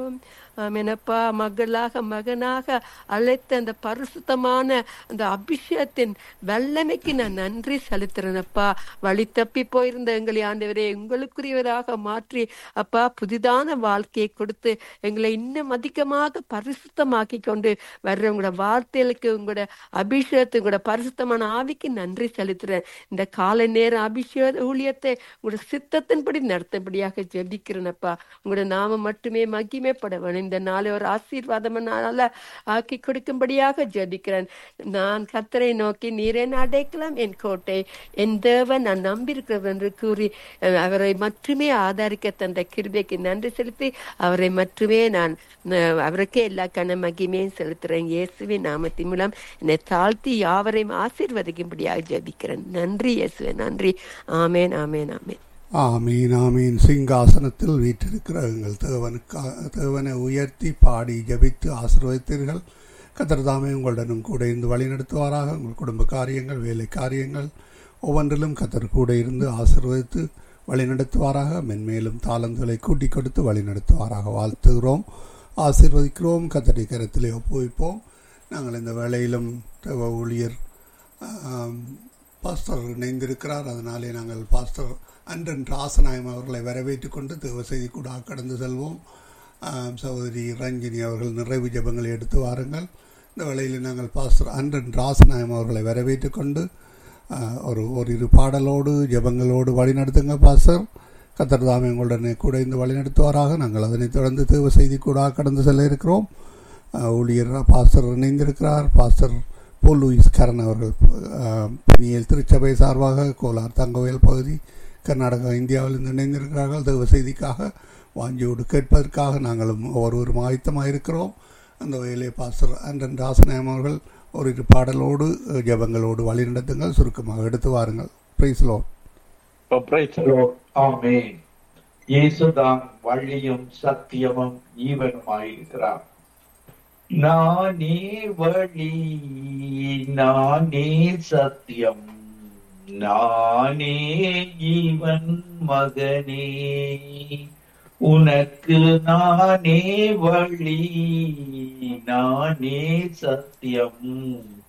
ஆமெனப்பா மகளாக மகனாக அழைத்த அந்த பரிசுத்தமான அந்த அபிஷேகத்தின் வல்லமைக்கு நான் நன்றி செலுத்துறேனப்பா வழி தப்பி போயிருந்த எங்களை ஆண்டவரே உங்களுக்குரியவராக மாற்றி அப்பா புதிதான வாழ்க்கையை கொடுத்து எங்களை இன்னும் அதிகமாக பரிசுத்தமாக்கி கொண்டு வர்ற உங்களோட வார்த்தைகளுக்கு உங்களோட அபிஷேகத்தை உங்களோட பரிசுத்தமான ஆவிக்கு நன்றி செலுத்துறேன் இந்த காலை நேர அபிஷேக ஊழியத்தை உங்களோட சித்தத்தின்படி நடத்தபடியாக ஜெபிக்கிறேனப்பா உங்களோட நாம மட்டுமே மகிமைப்பட வேணும் இந்த நாளை ஒரு ஆசீர்வாதம்னால ஆக்கி கொடுக்கும்படியாக ஜெபிக்கிறேன் நான் கத்தரை நோக்கி நீரே அடைக்கலாம் என் கோட்டை என் தேவன் நான் நம்பியிருக்கிறவர் என்று கூறி அஹ், அவரை மட்டுமே ஆதரிக்க தந்த கிருபைக்கு நன்றி செலுத்தி அவரை மட்டுமே நான் அஹ், அவருக்கே எல்லா கன மகிமையும் செலுத்துறேன் இயேசுவின் நாமத்தின் மூலம் என்னை தாழ்த்தி யாவரையும் ஆசீர்வதிக்கும்படியாக ஜெபிக்கிறேன் நன்றி இயேசுவே நன்றி ஆமேன் ஆமேன் ஆமேன் ஆமீன் ஆமீன் சிங்காசனத்தில் வீற்றிருக்கிற எங்கள் தேவனுக்கா தேவனை உயர்த்தி பாடி ஜபித்து ஆசீர்வதித்தீர்கள் கத்தர் தாமே உங்களுடனும் கூட இருந்து வழிநடத்துவாராக உங்கள் குடும்ப காரியங்கள் வேலை காரியங்கள் ஒவ்வொன்றிலும் கத்தர் கூட இருந்து ஆசீர்வதித்து வழிநடத்துவாராக மென்மேலும் தாளந்துகளை கூட்டி கொடுத்து வழிநடத்துவாராக வாழ்த்துகிறோம் ஆசீர்வதிக்கிறோம் கத்தடி கரத்திலே ஒப்புவிப்போம் நாங்கள் இந்த வேளையிலும் தேவ ஊழியர் ஆம், பாஸ்டர் இணைந்திருக்கிறார் அதனாலே நாங்கள் பாஸ்டர் அன்றன் ராசநாயம் அவர்களை வரவேற்றுக் கொண்டு தேவ செய்தி கூட கடந்து செல்வோம் ஆம், சகோதரி ரஞ்சினி அவர்கள் நிறைவு ஜெபங்களை எடுத்து வாருங்கள் இந்த வேளையில் நாங்கள் பாஸ்டர் அன்றன் ராசநாயம் அவர்களை வரவேற்றுக் கொண்டு ஆ, ஒரு ஒரு இரு பாடலோடு ஜெபங்களோடு வழிநடத்துங்க பாஸ்டர் கத்தர் தாமே உங்களுடனே கூட இந்த வழிநடத்துவாராக நாங்கள் அதனைத் தொடர்ந்து தேவ செய்தி கூட கடந்து செல்ல இருக்கிறோம் ஆ, ஊழியர் பாஸ்டர் இணைந்திருக்கிறார் பாஸ்டர் போல் லூயிஸ் கரண் அவர்கள் ஆ, பெனியல் திருச்சபை சார்பாக கோலார் தங்கவேல் பகுதி கர்நாடகா இந்தியாவில் இணைந்திருக்கிறார்கள் தேவ செய்திக்காக வாஞ்சியோடு கேட்பதற்காக நாங்களும் ஒவ்வொருவரும் ஆயத்தமாக இருக்கிறோம் அந்த வகையிலே பாஸ்டர் அண்டன் ராசநாயம் அவர்கள் ஒரு இரு பாடலோடு அஹ், ஜெபங்களோடு வழிநடத்துங்கள் சுருக்கமாக எடுத்து வாருங்கள் praise lord Praise the Lord. Amen. இயேசுதான் வழியும் சத்தியமும் ஜீவனுமாயிருக்கிறார் நானே வழி நானே சத்தியம் நானே ஜீவன் மகனே உனக்கு நானே வழி நானே சத்தியம்